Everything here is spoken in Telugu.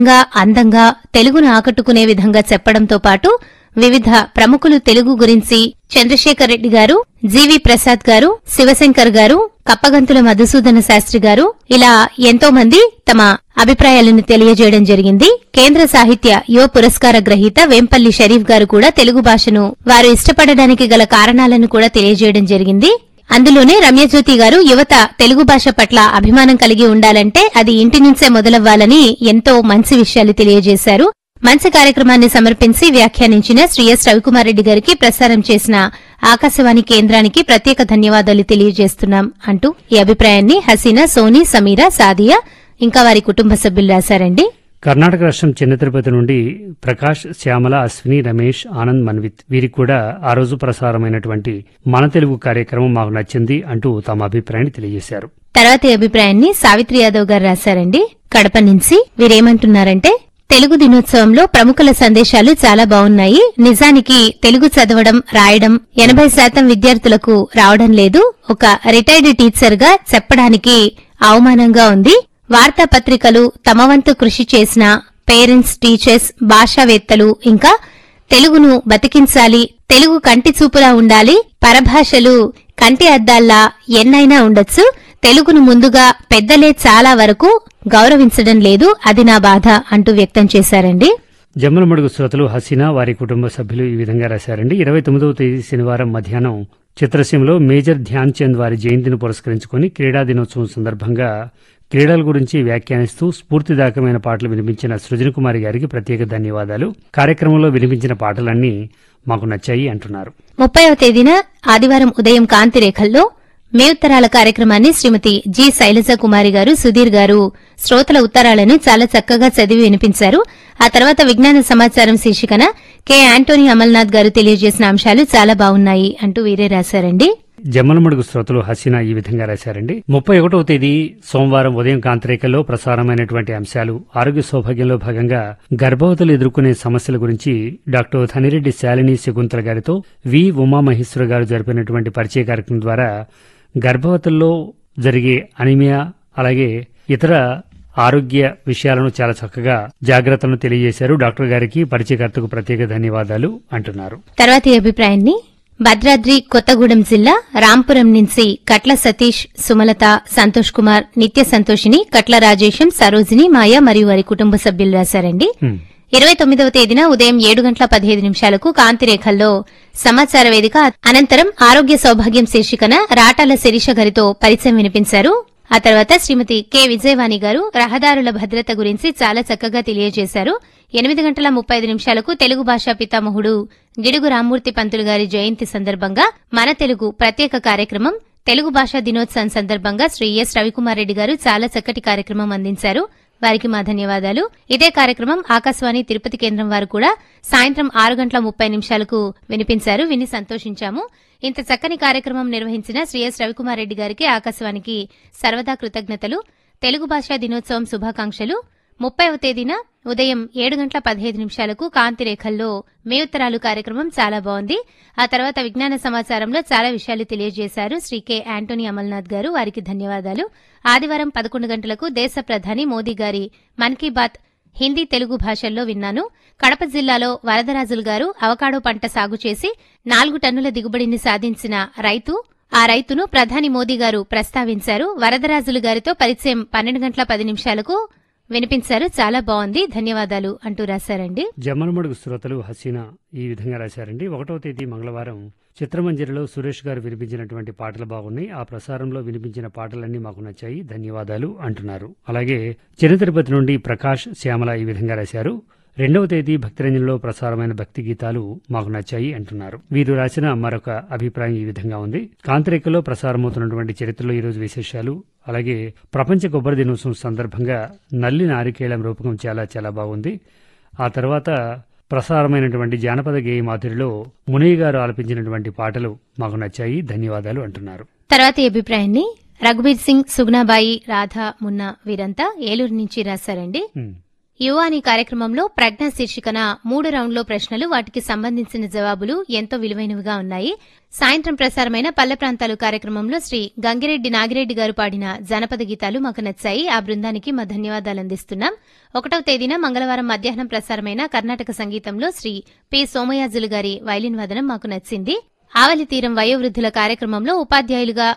గా అందంగా తెలుగును ఆకట్టుకునే విధంగా చెప్పడంతో పాటు వివిధ ప్రముఖులు తెలుగు గురించి చంద్రశేఖర్ రెడ్డి గారు జీవి ప్రసాద్ గారు శివశంకర్ గారు కప్పగంతుల మధుసూదన శాస్త్రి గారు ఇలా ఎంతో మంది తమ అభిప్రాయాలను తెలియజేయడం జరిగింది కేంద్ర సాహిత్య యువ పురస్కార గ్రహీత వేంపల్లి షరీఫ్ గారు కూడా తెలుగు భాషను వారు ఇష్టపడడానికి గల కారణాలను కూడా తెలియజేయడం జరిగింది అందులోనే రమ్యజ్యోతి గారు యువత తెలుగు భాష పట్ల అభిమానం కలిగి ఉండాలంటే అది ఇంటి నుంచే మొదలవ్వాలని ఎంతో మంచి విషయాలు తెలియజేశారు మంచి కార్యక్రమాన్ని సమర్పించి వ్యాఖ్యానించిన శ్రీ ఎస్ రవికుమార్ రెడ్డి గారికి ప్రసారం చేసిన ఆకాశవాణి కేంద్రానికి ప్రత్యేక ధన్యవాదాలు తెలియజేస్తున్నాం అంటూ ఈ అభిప్రాయాన్ని హసీనా సోనీ సమీరా సాదియా ఇంకా వారి కుటుంబ సభ్యులు రాశారండి కర్ణాటక రాష్ట్రం చిన్న తిరుపతి నుండి ప్రకాష్ శ్యామల అశ్విని రమేష్ ఆనంద్ మన్విత్ వీరికి కూడా ఆ రోజు ప్రసారమైనటువంటి మన తెలుగు కార్యక్రమం మాకు నచ్చింది అంటూ తమ అభిప్రాయాన్ని తెలియజేశారు తర్వాతి అభిప్రాయాన్ని సావిత్రి యాదవ్ గారు రాశారండి కడప నుంచి వీరేమంటున్నారంటే తెలుగు దినోత్సవంలో ప్రముఖుల సందేశాలు చాలా బాగున్నాయి నిజానికి తెలుగు చదవడం రాయడం ఎనభై శాతం విద్యార్థులకు రావడం లేదు ఒక రిటైర్డ్ టీచర్ గా చెప్పడానికి అవమానంగా ఉంది వార్తాపత్రికలు తమ వంతు కృషి చేసిన పేరెంట్స్ టీచర్స్ భాషావేత్తలు ఇంకా తెలుగును బతికించాలి తెలుగు కంటి చూపులా ఉండాలి పరభాషలు కంటి అద్దాల్లా ఎన్నైనా ఉండొచ్చు తెలుగును ముందుగా పెద్దలే చాలా వరకు గౌరవించడం లేదు అది నా బాధ అంటూ వ్యక్తం చేశారండి జమ్మలమడుగు శ్రోతలు హసీనా వారి కుటుంబ సభ్యులు ఈ విధంగా రాశారండి ఇరవై తొమ్మిదవ తేదీ శనివారం మధ్యాహ్నం చిత్రసీమలో మేజర్ ధ్యాన్ చంద్ వారి జయంతిని పురస్కరించుకుని క్రీడా దినోత్సవం సందర్భంగా క్రీడల గురించి వ్యాఖ్యానిస్తూ స్ఫూర్తిదాయకమైన పాటలు వినిపించిన సృజన్ కుమారి గారికి ప్రత్యేక ధన్యవాదాలు కార్యక్రమంలో వినిపించిన పాటలన్నీ మాకు నచ్చాయి అంటున్నారు ముప్పైవ తేదీన ఆదివారం ఉదయం కాంతిరేఖల్లో మే ఉత్తరాల కార్యక్రమాన్ని శ్రీమతి జి శైలజ కుమారి గారు సుధీర్ గారు శ్రోతల ఉత్తరాలను చాలా చక్కగా చదివి వినిపించారు ఆ తర్వాత విజ్ఞాన సమాచారం శీర్షికన కె యాంటోనీ అమల్నాథ్ గారు తెలియజేసిన అంశాలు చాలా బాగున్నాయి అంటూ వీరే రాశారండి జమ్మలమడుగు శ్రోతలు హసీనా ఈ విధంగా రాశారండి ముప్పై ఒకటవ తేదీ సోమవారం ఉదయం కాంతిరేఖల్లో ప్రసారమైనటువంటి అంశాలు ఆరోగ్య సౌభాగ్యంలో భాగంగా గర్భవతులు ఎదుర్కొనే సమస్యల గురించి డాక్టర్ ధనిరెడ్డి శాలిని శకుంతల గారితో వి ఉమామహేశ్వర గారు జరిపినటువంటి పరిచయ కార్యక్రమం ద్వారా గర్భవతుల్లో జరిగే అనిమియా అలాగే ఇతర ఆరోగ్య విషయాలను చాలా చక్కగా జాగ్రత్తలను తెలియజేశారు డాక్టర్ గారికి పరిచయకర్తకు ప్రత్యేక ధన్యవాదాలు అంటున్నారు తర్వాతి అభిప్రాయాన్ని భద్రాద్రి కొత్తగూడెం జిల్లా రాంపురం నుంచి కట్ల సతీష్ సుమలత సంతోష్ కుమార్ నిత్య సంతోషిని కట్ల రాజేశం సరోజిని మాయ మరియు వారి కుటుంబ సభ్యులు రాశారండి హ్మ్. ఇరవై తొమ్మిదవ తేదీన ఉదయం ఏడు గంటల పదిహేదు నిమిషాలకు కాంతిరేఖల్లో సమాచార వేదిక అనంతరం ఆరోగ్య సౌభాగ్యం శీర్షికన రాటాల శిరీష గారితో పరిచయం వినిపించారు ఆ తర్వాత శ్రీమతి కె విజయవాణి గారు రహదారుల భద్రత గురించి చాలా చక్కగా తెలియజేశారు ఎనిమిది గంటల ముప్పై ఐదు నిమిషాలకు తెలుగు భాషా పితామహుడు గిడుగు రామ్మూర్తి పంతులు గారి జయంతి సందర్భంగా మన తెలుగు ప్రత్యేక కార్యక్రమం తెలుగు భాషా దినోత్సవం సందర్భంగా శ్రీ ఎస్ రవికుమార్ రెడ్డి గారు చాలా చక్కటి కార్యక్రమం అందించారు వారికి మా ధన్యవాదాలు ఇదే కార్యక్రమం ఆకాశవాణి తిరుపతి కేంద్రం వారు కూడా సాయంత్రం ఆరు గంటల ముప్పై నిమిషాలకు వినిపించారు విని సంతోషించాము ఇంత చక్కని కార్యక్రమం నిర్వహించిన శ్రీ ఎస్ రవికుమార్ రెడ్డి గారికి ఆకాశవాణికి సర్వదా కృతజ్ఞతలు తెలుగు భాషా దినోత్సవం శుభాకాంక్షలు ముప్పైవ తేదీన ఉదయం ఏడు గంటల పదిహేదు నిమిషాలకు కాంతి రేఖల్లో మే ఉత్తరాలు కార్యక్రమం చాలా బాగుంది ఆ తర్వాత విజ్ఞాన సమాచారంలో చాలా విషయాలు తెలియజేశారు శ్రీ కె యాంటోనీ అమల్నాథ్ గారు వారికి ధన్యవాదాలు ఆదివారం పదకొండు గంటలకు దేశ ప్రధాని మోదీ గారి మన్ కీ బాత్ హిందీ తెలుగు భాషల్లో విన్నాను కడప జిల్లాలో వరదరాజులు గారు అవకాడో పంట సాగు చేసి నాలుగు టన్నుల దిగుబడిని సాధించిన రైతు ఆ రైతును ప్రధాని మోదీ గారు ప్రస్తావించారు వరదరాజులు గారితో పరిచయం పన్నెండు గంటల పది నిమిషాలకు వినిపించారు చాలా బాగుంది ధన్యవాదాలు అంటూ రాశారండి జమ్మలమడుగు శ్రోతలు హసీనా ఈ విధంగా రాశారండి ఒకటవ తేదీ మంగళవారం చిత్రమంజరిలో సురేష్ గారు వినిపించినటువంటి పాటలు బాగున్నాయి ఆ ప్రసారంలో వినిపించిన పాటలన్నీ మాకు నచ్చాయి ధన్యవాదాలు అంటున్నారు అలాగే చిన్న తిరుపతి నుండి ప్రకాష్ శ్యామల ఈ విధంగా రాశారు రెండవ తేదీ భక్తిరంజన్లో ప్రసారమైన భక్తి గీతాలు మాకు నచ్చాయి అంటున్నారు వీరు రాసిన మరొక అభిప్రాయం ఈ విధంగా ఉంది కాంతరేఖలో ప్రసారమవుతున్నటువంటి చరిత్రలో ఈరోజు విశేషాలు అలాగే ప్రపంచ కొబ్బరి దినోత్సవం సందర్భంగా నల్లి నారికేళం రూపకం చాలా చాలా బాగుంది ఆ తర్వాత ప్రసారమైనటువంటి జానపద గేయ మాధురిలో మునయ్య గారు ఆలపించినటువంటి పాటలు మాకు నచ్చాయి ధన్యవాదాలు అంటున్నారు తర్వాతి అభిప్రాయాన్ని రఘుబీర్ సింగ్ సుగ్నాబాయి రాధా మున్నా వీరంతా ఏలూరు నుంచి రాశారండి ఉమ్, యువాని కార్యక్రమంలో ప్రజ్ఞ శీర్షికన మూడు రౌండ్లో ప్రశ్నలు వాటికి సంబంధించిన జవాబులు ఎంతో విలువైనవిగా ఉన్నాయి సాయంత్రం ప్రసారమైన పల్లె ప్రాంతాలు కార్యక్రమంలో శ్రీ గంగిరెడ్డి నాగిరెడ్డి గారు పాడిన జానపద గీతాలు మాకు నచ్చాయి ఆ బృందానికి మా ధన్యవాదాలు అందిస్తున్నాం ఒకటవ తేదీన మంగళవారం మధ్యాహ్నం ప్రసారమైన కర్ణాటక సంగీతంలో శ్రీ పి సోమయాజులు గారి వైలిన్ వదనం మాకు నచ్చింది ఆవలి తీరం వయోవృద్ధుల కార్యక్రమంలో ఉపాధ్యాయులుగా